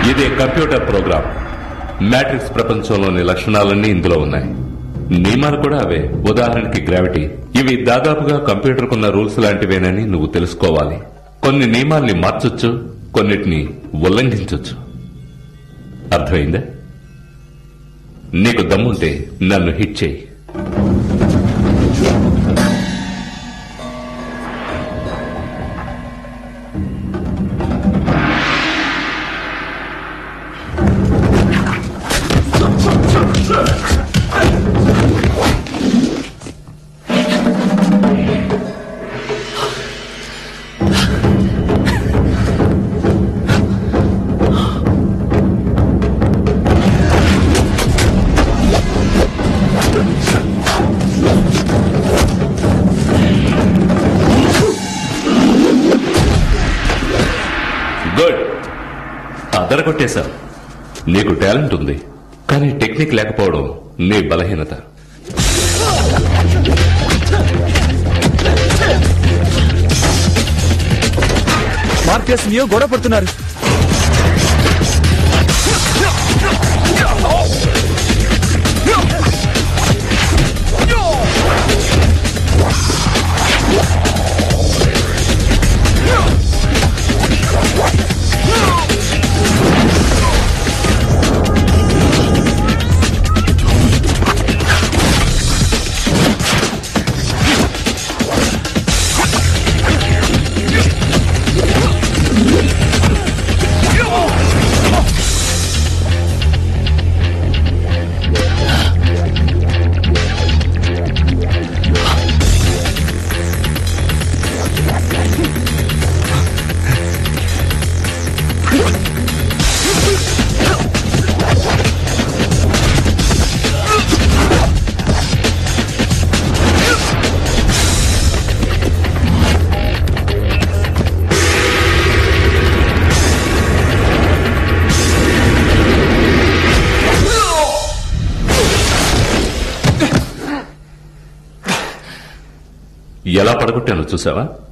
ఇదే computer program matrix ప్రపంచంలోని లక్షణాలన్నీ ఇందులో ఉన్నాయి నియమాలు కూడా అవే ఉదాహరణకి గ్రావిటీ ఇవి దాదాపుగా కంప్యూటర్కున్న రూల్స్ లాంటివేనని నువ్వు తెలుసుకోవాలి కొన్ని నియమాల్ని మార్చొచ్చు కొన్నిటిని ఉల్లంఘించొచ్చు అర్థమైందా నీకు దమ్ముంటే నన్ను హిట్ చేయి గుడ్ అదరగొట్టేశావు నీకు టాలెంట్ ఉంది కానీ టెక్నిక్ లేకపోవడం నీ బలహీనత మార్కస్ నియో గొడవ పడుతున్నారు ఎలా పడగొట్టానో చూసావా